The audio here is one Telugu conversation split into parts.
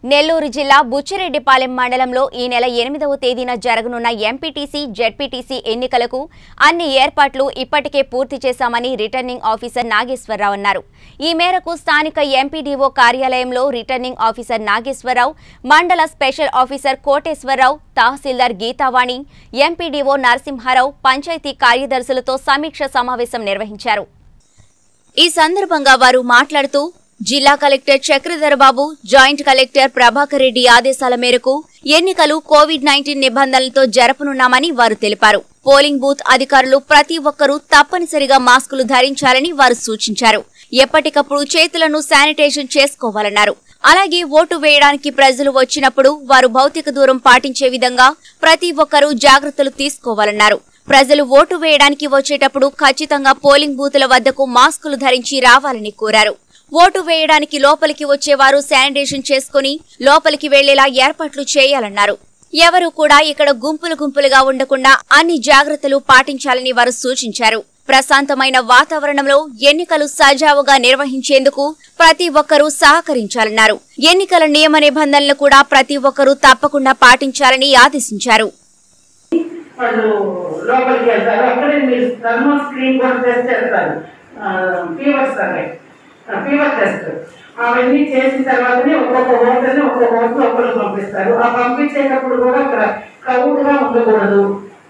నెల్లూరు జిల్లా బుచ్చిరెడ్డిపాలెం మండలంలో ఈ నెల ఎనిమిదవ తేదీన జరగనున్న ఎంపీటీసీ జెడ్పీటీసీ ఎన్నికలకు అన్ని ఏర్పాట్లు ఇప్పటికే పూర్తి చేశామని రిటర్నింగ్ ఆఫీసర్ నాగేశ్వరరావు అన్నారు ఈ మేరకు స్థానిక ఎంపీడీఓ కార్యాలయంలో రిటర్నింగ్ ఆఫీసర్ నాగేశ్వరరావు మండల special officer Koteswararao tahsildar Geethavani MPDO Narasimharao panchayat కార్యదర్శులతో సమీక్ష సమావేశం నిర్వహించారు ఈ సందర్భంగా వారు మాట్లాడుతూ జిల్లా collector Chakradhar Babu joint collector Prabhakar Reddy ఆదేశాల మేరకు ఎన్నికలు కోవిడ్ నైన్టీన్ నిబంధనలతో జరపనున్నామని వారు తెలిపారు పోలింగ్ బూత్ అధికారులు ప్రతి ఒక్కరూ తప్పనిసరిగా మాస్కులు ధరించాలని వారు సూచించారు ఎప్పటికప్పుడు చేతులను శానిటైజేషన్ చేసుకోవాలన్నారు అలాగే ఓటు వేయడానికి ప్రజలు వచ్చినప్పుడు వారు భౌతిక దూరం పాటించే విధంగా ప్రతి ఒక్కరూ జాగ్రత్తలు తీసుకోవాలన్నారు ప్రజలు ఓటు వేయడానికి వచ్చేటప్పుడు ఖచ్చితంగా పోలింగ్ బూతుల వద్దకు మాస్కులు ధరించి రావాలని కోరారు ఓటు వేయడానికి లోపలికి వచ్చేవారు శానిటైజేషన్ చేసుకుని లోపలికి వెళ్లేలా ఏర్పాట్లు చేయాలన్నారు ఎవరు కూడా ఇక్కడ గుంపులు గుంపులుగా ఉండకుండా అన్ని జాగ్రత్తలు పాటించాలని వారు సూచించారు ప్రశాంతమైన వాతావరణంలో ఎన్నికలు సజావుగా నిర్వహించేందుకు ప్రతి ఒక్కరూ సహకరించాలన్నారు ఎన్నికల నియమ నిబంధనలు కూడా ప్రతి ఒక్కరూ తప్పకుండా పాటించాలని ఆదేశించారు వాళ్ళు లోపలికి వెళ్తారు అక్కడే మీరు థర్మల్ స్క్రీన్ కూడా టెస్ట్ చేస్తారు ఫీవర్ సర్వే ఫీవర్ టెస్ట్ అవన్నీ చేసిన తర్వాతనే ఒక్కొక్క ఓటర్ని ఒక్కొక్క ఓటర్ ఒకరు పంపిస్తారు ఆ పంపించేటప్పుడు కూడా అక్కడ క్రౌడ్ గా ఉండకూడదు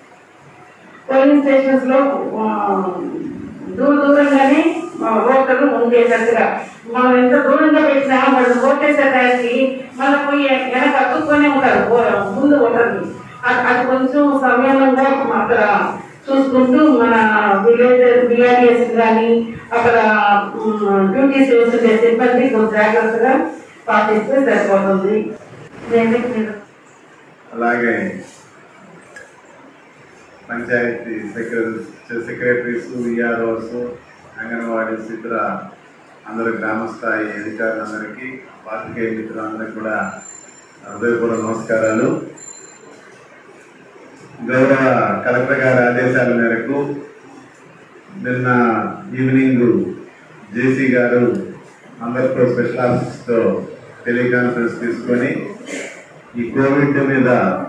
పోలింగ్ స్టేషన్స్ లో ఆ, దూర దూరంగానే ఆ, ఓటర్లు ఉండేటట్టుగా మనం ఎంత దూరంగా పెట్టినా వాళ్ళు ఓటేసే టైంకి మన పోయి వెనక అతుక్కొని ఉంటారు ఓ- ముందు ఓటర్ని అది అది కొంచెం సమయంగా అక్కడ చూసుకుంటూ మన విలేజ్ బిఆర్ఎస్ కానీ అక్కడ డ్యూటీస్ చేస్తుండే సిబ్బంది కొంచెం జాగ్రత్తగా పాటిస్తే సరిపోతుంది నేను అలాగే panchayat secretary secretaries VROs anganwadis ఇతర అందరు గ్రామస్థాయి అధికారులందరికీ పాత్రికేయ మిత్రులందరికీ కూడా హృదయపూర్వక నమస్కారాలు గౌరవ కలెక్టర్ గారి ఆదేశాల మేరకు నిన్న ఈవినింగ్ జేసీ గారు అందరితో స్పెషల్ ఆఫీస్తో టెలికాన్ఫరెన్స్ తీసుకొని ఈ కోవిడ్ మీద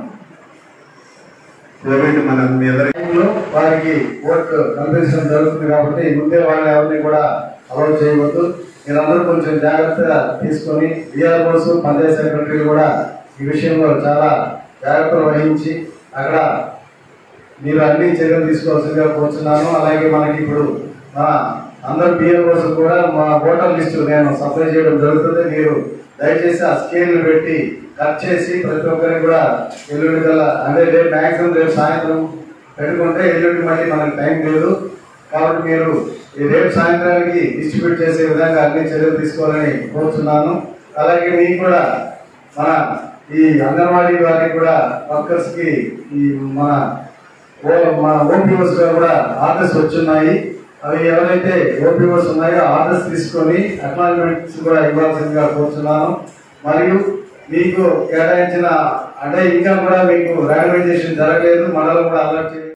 కోవిడ్ మన మీద టైంలో వారికి ఓట్ కల్పించడం జరుగుతుంది కాబట్టి ముందే వాళ్ళని ఎవరిని కూడా అలౌ చేయవద్దు మీరందరూ కొంచెం జాగ్రత్తగా తీసుకొని విఆర్ఓస్ పంచాయత్ సెక్రటరీలు కూడా ఈ విషయంలో చాలా జాగ్రత్తలు వహించి అక్కడ మీరు అన్ని చర్యలు తీసుకోవాల్సిందిగా కోరుతున్నాను అలాగే మనకి ఇప్పుడు మన అందరు బిఎల్ఓస్ కూడా మా ఓటర్ లిస్టు నేను సప్లై చేయడం జరుగుతుంది మీరు దయచేసి ఆ స్కేల్ పెట్టి కట్ చేసి ప్రతి ఒక్కరికి కూడా ఎల్లుండి కల్లా అంటే రేపు మ్యాక్సిమం రేపు సాయంత్రం పెట్టుకుంటే ఎల్లుండి మళ్ళీ మనకి టైం లేదు కాబట్టి మీరు ఈ రేపు సాయంత్రానికి డిస్ట్రిబ్యూట్ చేసే విధంగా అన్ని చర్యలు తీసుకోవాలని కోరుతున్నాను అలాగే మీకు కూడా మన ఈ అంగన్వాడీ వారికి కూడా వర్కర్స్ కి ఈ మన ఓ మన ఓపీఓస్ కూడా ఆర్డర్స్ వచ్చున్నాయి అవి ఎవరైతే ఓపీఓస్ ఉన్నాయో ఆర్డర్స్ తీసుకొని అక్నాలజ్మెంట్స్ కూడా ఇవ్వాల్సిందిగా కోరుతున్నాను మరియు మీకు కేటాయించిన అంటే ఇంకా కూడా మీకు ర్యాండమైజేషన్ జరగలేదు మనలో కూడా అలర్ట్ చేయాలి